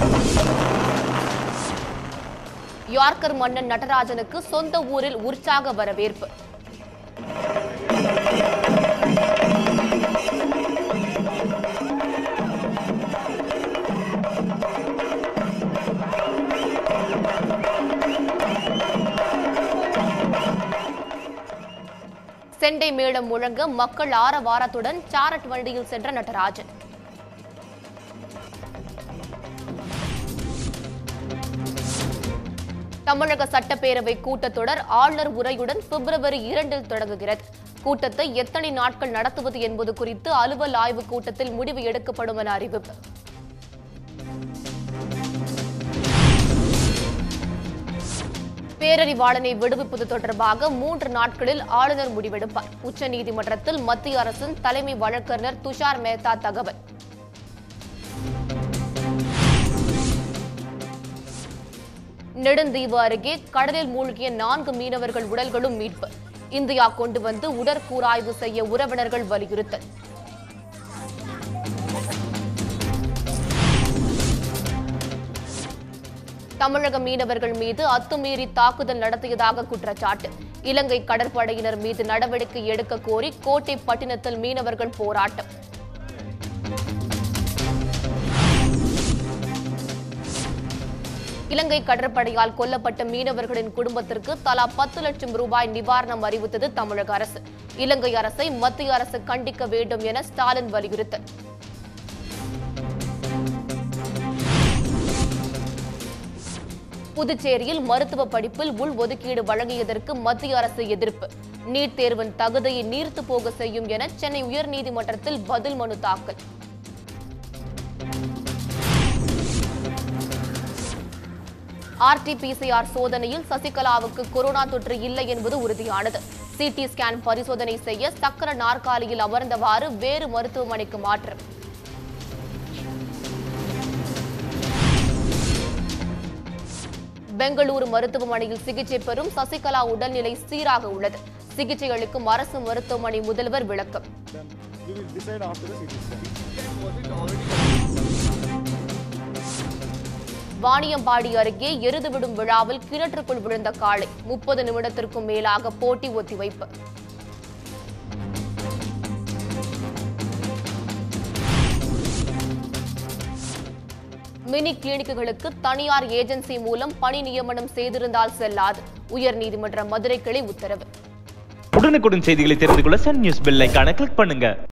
Yorker மன்னன் நடராஜனுக்கு சொந்த ஊரில் உற்சாக வரவேற்பு செண்டை மேளம் முழங்க மக்கள் ஆரவாரத்துடன் சாரட் வண்டியில் சென்ற நடராஜன் தமிழக சட்டப்பேரவை கூட்டத்தொடர் ஆளுநர் உரையுடன் பிப்ரவரி இரண்டில் தொடங்குகிறது கூட்டத்தை எத்தனை நாட்கள் நடத்துவது என்பது குறித்து அலுவல் ஆய்வுக் கூட்டத்தில் முடிவு எடுக்கப்படும் என அறிவிப்பு பேரறிவாளனை விடுவிப்பது தொடர்பாக மூன்று நாட்களில் ஆளுநர் முடிவெடுப்பார் உச்சநீதிமன்றத்தில் மத்திய அரசின் தலைமை வழக்கறிஞர் துஷார் மேத்தா தகவல் நெடுந்தீவு அருகே கடலில் மூழ்கிய நான்கு மீனவர்கள் உடல்களும் மீட்பு இந்தியா கொண்டு வந்து உடற்கூராய்வு செய்ய உறவினர்கள் வலியுறுத்தல் தமிழக மீனவர்கள் மீது அத்துமீறி தாக்குதல் நடத்தியதாக குற்றச்சாட்டு இலங்கை கடற்படையினர் மீது நடவடிக்கை எடுக்க கோரி கோட்டை பட்டினத்தில் மீனவர்கள் போராட்டம் இலங்கை கடற்படையால் கொல்லப்பட்ட மீனவர்களின் குடும்பத்திற்கு தலா பத்து லட்சம் ரூபாய் நிவாரணம் அறிவித்தது தமிழக அரசு இலங்கை அரசை மத்திய அரசு கண்டிக்க வேண்டும் என ஸ்டாலின் வலியுறுத்தல் புதுச்சேரியில் மருத்துவ படிப்பில் உள் ஒதுக்கீடு வழங்கியதற்கு மத்திய அரசு எதிர்ப்பு நீட் தேர்வின் தகுதியை நீர்த்து போக செய்யும் என சென்னை உயர்நீதிமன்றத்தில் பதில் மனு தாக்கல் ஆர்டிபிசிஆர் சோதனையில் சசிகலாவுக்கு கொரோனா தொற்று இல்லை என்பது உறுதியானது சிடி ஸ்கேன் பரிசோதனை செய்ய சக்கர நாற்காலியில் அமர்ந்தவாறு வேறு மருத்துவமனைக்கு மாற்றம் பெங்களூரு மருத்துவமனையில் சிகிச்சை பெறும் சசிகலா உடல்நிலை சீராக உள்ளது சிகிச்சை அளிக்கும் அரசு மருத்துவமனை முதல்வர் விளக்கம் We will decide after the CT scan. Vaniyambadi அருகே எருது விடும் விழாவில் கிணற்றுக்குள் விழுந்த காளை முப்பது நிமிடத்திற்கும் மேலாக போட்டி ஒத்திவைப்பு மினி கிளினிக்குகளுக்கு தனியார் ஏஜென்சி மூலம் பணி நியமனம் செய்திருந்தால் செல்லாது உயர்நீதிமன்ற மதுரை கிளை உத்தரவு உடனுக்குடன் செய்திகளை தெரிந்து கொள்ள சன் நியூஸ் பெல் ஐகானை கிளிக் பண்ணுங்க